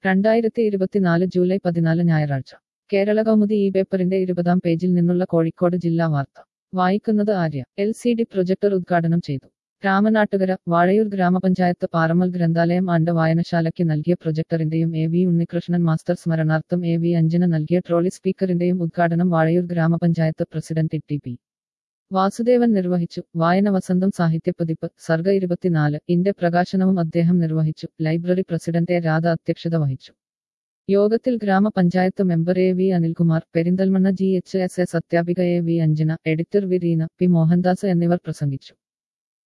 രണ്ടായിരത്തി ഇരുപത്തിനാല് ജൂലൈ പതിനാല് ഞായറാഴ്ച കേരള കൗമുദി ഈ പേപ്പറിന്റെ ഇരുപതാം പേജിൽ നിന്നുള്ള കോഴിക്കോട് ജില്ലാ വാർത്ത വായിക്കുന്നത് Arya L C D projector ഉദ്ഘാടനം ചെയ്തു രാമനാട്ടുകര വാഴയൂർ ഗ്രാമപഞ്ചായത്ത് പാറമൽ ഗ്രന്ഥാലയം ആണ്ട് വായനശാലയ്ക്ക് നൽകിയ പ്രൊജക്ടറിന്റെയും എ വി ഉണ്ണികൃഷ്ണൻ മാസ്റ്റർ സ്മരണാർത്ഥം എ വി അഞ്ജന നൽകിയ ട്രോളി സ്പീക്കറിന്റെയും ഉദ്ഘാടനം വാഴയൂർ ഗ്രാമപഞ്ചായത്ത് പ്രസിഡന്റ് ടി പി വാസുദേവൻ നിർവഹിച്ചു വായന വസന്തം സാഹിത്യപതിപ്പ് സർഗ ഇരുപത്തിനാല് ഇന്റെ പ്രകാശനവും അദ്ദേഹം നിർവഹിച്ചു ലൈബ്രറി പ്രസിഡന്റ് എ രാധ അധ്യക്ഷത വഹിച്ചു യോഗത്തിൽ ഗ്രാമപഞ്ചായത്ത് member A V Anilkumar Perinthalmanna G H S S അധ്യാപിക A V Anjana editor V Reena P Mohandas എന്നിവർ പ്രസംഗിച്ചു